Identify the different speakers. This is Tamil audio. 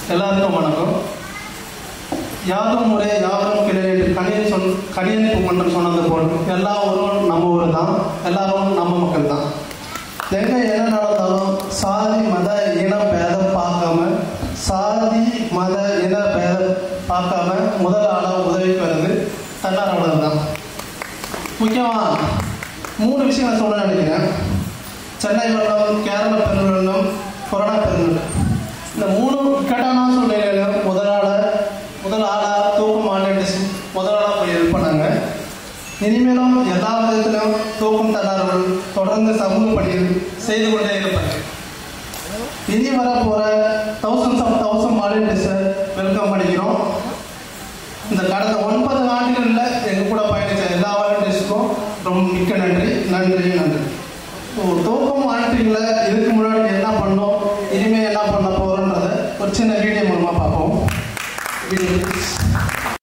Speaker 1: எல்லாருக்கும் வணக்கம் யாதும் முறை யாவரும் கிளை கணியன் சொல் கணியன் மன்றம் சொன்னது போல் எல்லா ஊரும் நம்ம ஊர் தான் எல்லாரும் நம்ம மக்கள் தான் எங்க என்ன நடந்தாலும் சாதி மத இன பேதம் பார்க்காம சாதி மத இன பேதம் பார்க்காம முதல் ஆளாக உதவிக்கு வருது தன்னார்வலர் தான் முக்கியமாக மூணு விஷயம் நான் சொல்ல நினைக்கிறேன் சென்னை வெள்ளம் கேரள பெருவெள்ளம் கொரோனா பெருவெள்ளம் இந்த மூணு இக்கட்டான சூழ்நிலையிலும் முதலாள முதல் ஆளாக தூக்கம் ஆன்லைன் முதலாளாக போய் ஹெல்ப் பண்ணாங்க இனிமேலும் எல்லா விதத்திலும் தூக்கம் தன்னார்கள் தொடர்ந்து சமூக பணியில் செய்து கொண்டே இருப்பாங்க இனி வர போகிற தௌசண்ட்ஸ் ஆஃப் தௌசண்ட் வாலண்டியர்ஸை வெல்கம் பண்ணிக்கிறோம் இந்த கடந்த ஒன்பது ஆண்டுகளில் எங்கள் கூட பயணித்த எல்லா வாலண்டியர்ஸுக்கும் ரொம்ப மிக்க நன்றி நன்றி நன்றி ஓ தூக்கம் வாலண்டியரில் இதுக்கு முன்னாடி என்ன பண்ணோம் இனிமேல் என்ன பண்ண போகிறோன்றதை ஒரு சின்ன வீடியோ மூலமாக பார்ப்போம் வீடியோ